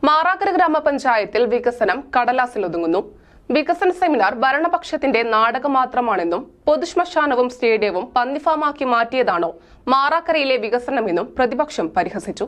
മാറാക്കര ഗ്രാമപഞ്ചായത്തിൽ വികസനം കടലാസിലൊതുങ്ങുന്നു വികസന സെമിനാർ ഭരണപക്ഷത്തിന്റെ നാടകം മാത്രമാണെന്നും പൊതുശ്മശാനവും സ്റ്റേഡിയവും പന്നിഫാമാക്കി മാറ്റിയതാണോ മാറാക്കരയിലെ വികസനമെന്നും പ്രതിപക്ഷം പരിഹസിച്ചു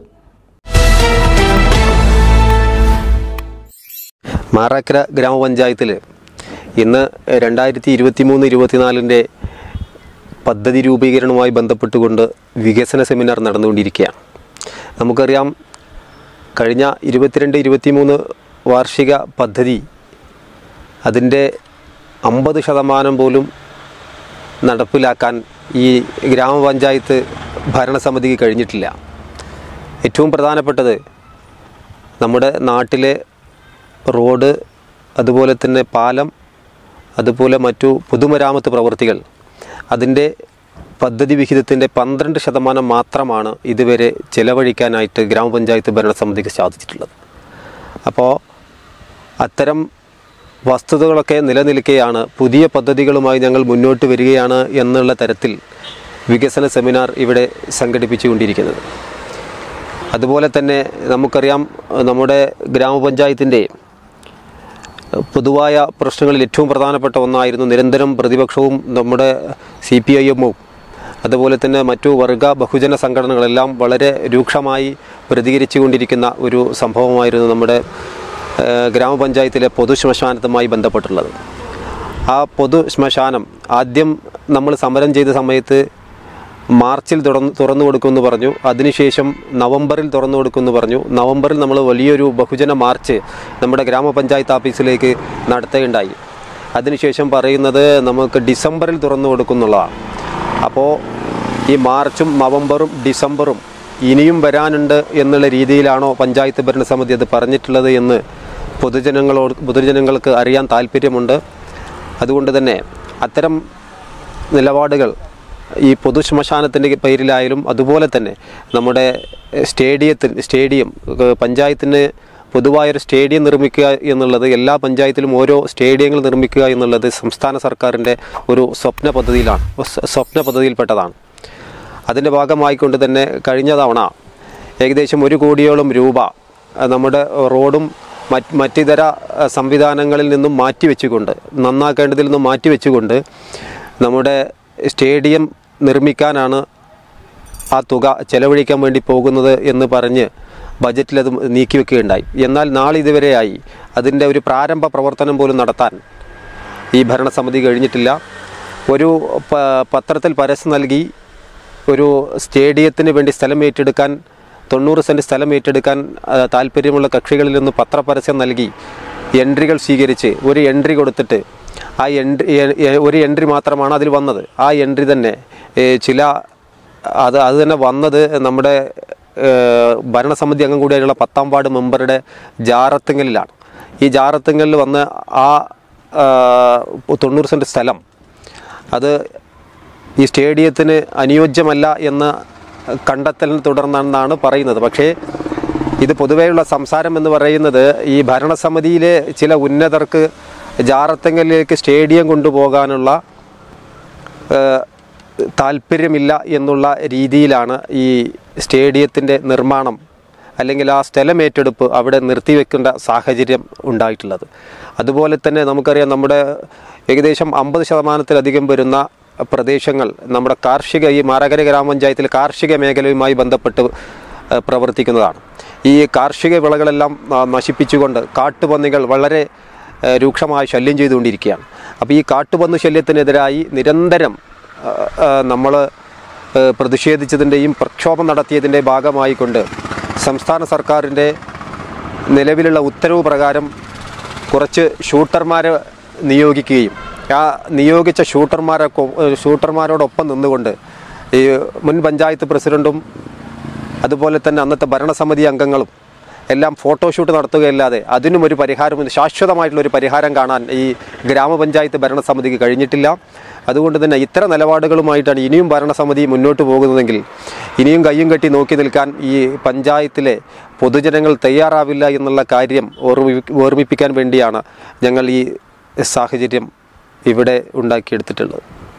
മാറാക്കര ഗ്രാമപഞ്ചായത്തിൽ ഇന്ന് രണ്ടായിരത്തി ഇരുപത്തി മൂന്ന് ഇരുപത്തിനാലിൻ്റെ പദ്ധതി രൂപീകരണവുമായി ബന്ധപ്പെട്ടുകൊണ്ട് വികസന സെമിനാർ നടന്നുകൊണ്ടിരിക്കുകയാണ് നമുക്കറിയാം കഴിഞ്ഞ ഇരുപത്തിരണ്ട് ഇരുപത്തിമൂന്ന് വാർഷിക പദ്ധതി അതിൻ്റെ അമ്പത് ശതമാനം പോലും നടപ്പിലാക്കാൻ ഈ ഗ്രാമപഞ്ചായത്ത് ഭരണസമിതിക്ക് കഴിഞ്ഞിട്ടില്ല ഏറ്റവും പ്രധാനപ്പെട്ടത് നമ്മുടെ നാട്ടിലെ റോഡ് അതുപോലെ തന്നെ പാലം അതുപോലെ മറ്റു പൊതുമരാമത്ത് പ്രവൃത്തികൾ അതിൻ്റെ പദ്ധതി വിഹിതത്തിൻ്റെ പന്ത്രണ്ട് ശതമാനം മാത്രമാണ് ഇതുവരെ ചെലവഴിക്കാനായിട്ട് ഗ്രാമപഞ്ചായത്ത് ഭരണസമിതിക്ക് സാധിച്ചിട്ടുള്ളത് അപ്പോൾ അത്തരം വസ്തുതകളൊക്കെ നിലനിൽക്കെയാണ് പുതിയ പദ്ധതികളുമായി ഞങ്ങൾ മുന്നോട്ട് വരികയാണ് എന്നുള്ള തരത്തിൽ വികസന സെമിനാർ ഇവിടെ സംഘടിപ്പിച്ചുകൊണ്ടിരിക്കുന്നത് അതുപോലെ തന്നെ നമുക്കറിയാം നമ്മുടെ ഗ്രാമപഞ്ചായത്തിൻ്റെ പൊതുവായ പ്രശ്നങ്ങളിൽ ഏറ്റവും പ്രധാനപ്പെട്ട ഒന്നായിരുന്നു നിരന്തരം പ്രതിപക്ഷവും നമ്മുടെ സി പി ഐ എമ്മും അതുപോലെ തന്നെ മറ്റു വർഗ ബഹുജന സംഘടനകളെല്ലാം വളരെ രൂക്ഷമായി പ്രതികരിച്ചു കൊണ്ടിരിക്കുന്ന ഒരു സംഭവമായിരുന്നു നമ്മുടെ ഏഹ്, ഗ്രാമപഞ്ചായത്തിലെ പൊതു ശ്മശാനത്തുമായി ബന്ധപ്പെട്ടുള്ളത് ആ പൊതു ശ്മശാനം ആദ്യം നമ്മൾ സമരം ചെയ്ത സമയത്ത് മാർച്ചിൽ തുറന്ന് തുറന്നു കൊടുക്കുമെന്ന് പറഞ്ഞു അതിനുശേഷം നവംബറിൽ തുറന്നു കൊടുക്കുമെന്ന് പറഞ്ഞു നവംബറിൽ നമ്മൾ വലിയൊരു ബഹുജന മാർച്ച് നമ്മുടെ ഗ്രാമപഞ്ചായത്ത് ഓഫീസിലേക്ക് നടത്തുകയുണ്ടായി അതിനുശേഷം പറയുന്നത് നമുക്ക് ഡിസംബറിൽ തുറന്നു കൊടുക്കുന്നുള്ളതാണ് അപ്പോൾ ഈ മാർച്ചും നവംബറും ഡിസംബറും ഇനിയും വരാനുണ്ട് എന്നുള്ള രീതിയിലാണോ പഞ്ചായത്ത് ഭരണസമിതി അത് പറഞ്ഞിട്ടുള്ളത് എന്ന് പൊതുജനങ്ങളോട് പൊതുജനങ്ങൾക്ക് അറിയാൻ താല്പര്യമുണ്ട് അതുകൊണ്ട് തന്നെ അത്തരം നിലപാടുകൾ ഈ പൊതു ശ്മശാനത്തിൻ്റെ പേരിലായാലും അതുപോലെ തന്നെ നമ്മുടെ സ്റ്റേഡിയത്തിൽ സ്റ്റേഡിയം ഏഹ് പഞ്ചായത്തിന് പൊതുവായൊരു സ്റ്റേഡിയം നിർമ്മിക്കുക എന്നുള്ളത് എല്ലാ പഞ്ചായത്തിലും ഓരോ സ്റ്റേഡിയങ്ങൾ നിർമ്മിക്കുക എന്നുള്ളത് സംസ്ഥാന സർക്കാരിൻ്റെ ഒരു സ്വപ്ന പദ്ധതിയിലാണ് സ്വ- സ്വപ്ന പദ്ധതിയിൽപ്പെട്ടതാണ് അതിൻ്റെ ഭാഗമായിക്കൊണ്ട് തന്നെ കഴിഞ്ഞ തവണ ഏകദേശം ഒരു കോടിയോളം രൂപ അഹ് നമ്മുടെ റോഡും മറ്റ് മറ്റിതര അഹ് സംവിധാനങ്ങളിൽ നിന്നും മാറ്റിവെച്ചുകൊണ്ട് നന്നാക്കേണ്ടതിൽ നിന്നും മാറ്റിവെച്ചുകൊണ്ട് നമ്മുടെ സ്റ്റേഡിയം നിർമ്മിക്കാനാണ് ആ തുക ചെലവഴിക്കാൻ വേണ്ടി പോകുന്നത് എന്ന് പറഞ്ഞ് ബജറ്റിൽ അത് നീക്കിവെക്കുകയുണ്ടായി എന്നാൽ നാളിതുവരെയായി അതിൻ്റെ ഒരു പ്രാരംഭ പ്രവർത്തനം പോലും നടത്താൻ ഈ ഭരണസമിതി കഴിഞ്ഞിട്ടില്ല ഒരു പ- പത്രത്തിൽ പരസ്യം നൽകി ഒരു സ്റ്റേഡിയത്തിന് വേണ്ടി സ്ഥലം ഏറ്റെടുക്കാൻ തൊണ്ണൂറ് സെൻറ്റ് സ്ഥലം ഏറ്റെടുക്കാൻ ആ, താല്പര്യമുള്ള കക്ഷികളിൽ നിന്ന് പത്രപരസ്യം നൽകി എൻട്രികൾ സ്വീകരിച്ച് ഒരു എൻട്രി കൊടുത്തിട്ട് ആ എൻട്രി എ- എ- ഒരു എൻട്രി മാത്രമാണ് അതിൽ വന്നത് ആ എൻട്രി തന്നെ ഏ, ചില അത് അത് തന്നെ വന്നത് നമ്മുടെ ഏഹ്, ഭരണസമിതി അംഗം കൂടിയായിട്ടുള്ള പത്താം വാർഡ് മെമ്പറുടെ ജാറത്തുങ്കലിലാണ് ഈ ജാറത്തുങ്കലിൽ വന്ന് ആ ആ, തൊണ്ണൂറ് സെൻറ്റ് സ്ഥലം അത് ഈ സ്റ്റേഡിയത്തിന് അനുയോജ്യമല്ല എന്ന കണ്ടെത്തലിനെ തുടർന്നാണെന്നാണ് പറയുന്നത് പക്ഷേ ഇത് പൊതുവെയുള്ള സംസാരം എന്ന് പറയുന്നത് ഈ ഭരണസമിതിയിലെ ചില ഉന്നതർക്ക് ജാറത്തെങ്കലിലേക്ക് സ്റ്റേഡിയം കൊണ്ടുപോകാനുള്ള ഏഹ്, താല്പര്യമില്ല എന്നുള്ള രീതിയിലാണ് ഈ സ്റ്റേഡിയത്തിൻ്റെ നിർമ്മാണം അല്ലെങ്കിൽ ആ സ്ഥലം ഏറ്റെടുപ്പ് അവിടെ നിർത്തിവെക്കേണ്ട സാഹചര്യം ഉണ്ടായിട്ടുള്ളത് അതുപോലെ തന്നെ നമുക്കറിയാം നമ്മുടെ ഏകദേശം അമ്പത് ശതമാനത്തിലധികം വരുന്ന പ്രദേശങ്ങൾ നമ്മുടെ കാർഷിക ഈ മാറകര ഗ്രാമപഞ്ചായത്തിൽ കാർഷിക മേഖലയുമായി ബന്ധപ്പെട്ട് ഏഹ്, പ്രവർത്തിക്കുന്നതാണ് ഈ കാർഷിക വിളകളെല്ലാം ആ, നശിപ്പിച്ചുകൊണ്ട് കാട്ടുപന്നികൾ വളരെ ഏഹ്, രൂക്ഷമായ ശല്യം ചെയ്തുകൊണ്ടിരിക്കുകയാണ് അപ്പോൾ ഈ കാട്ടുപന്നി ശല്യത്തിനെതിരായി നിരന്തരം നമ്മൾ പ്രതിഷേധിച്ചതിൻ്റെയും പ്രക്ഷോഭം നടത്തിയതിൻ്റെ ഭാഗമായിക്കൊണ്ട് സംസ്ഥാന സർക്കാരിൻ്റെ നിലവിലുള്ള ഉത്തരവ് പ്രകാരം കുറച്ച് ഷൂട്ടർമാരെ നിയോഗിക്കുകയും ആ നിയോഗിച്ച ഷൂട്ടർമാരെ ഷൂട്ടർമാരോടൊപ്പം നിന്നുകൊണ്ട് ഈ മുൻ പഞ്ചായത്ത് പ്രസിഡൻറ്റും അതുപോലെ തന്നെ അന്നത്തെ ഭരണസമിതി അംഗങ്ങളും എല്ലാം ഫോട്ടോഷൂട്ട് നടത്തുകയല്ലാതെ അതിനും ഒരു പരിഹാരം ശാശ്വതമായിട്ടുള്ള ഒരു പരിഹാരം കാണാൻ ഈ ഗ്രാമപഞ്ചായത്ത് ഭരണസമിതിക്ക് കഴിഞ്ഞിട്ടില്ല അതുകൊണ്ട് തന്നെ ഇത്തരം നിലപാടുകളുമായിട്ടാണ് ഇനിയും ഭരണസമിതി മുന്നോട്ട് പോകുന്നതെങ്കിൽ ഇനിയും കയ്യും കെട്ടി നോക്കി നിൽക്കാൻ ഈ പഞ്ചായത്തിലെ പൊതുജനങ്ങൾ തയ്യാറാവില്ല എന്നുള്ള കാര്യം ഓർമ്മി ഓർമ്മിപ്പിക്കാൻ വേണ്ടിയാണ് ഞങ്ങൾ ഈ സാഹചര്യം ഇവിടെ ഉണ്ടാക്കിയെടുത്തിട്ടുള്ളത്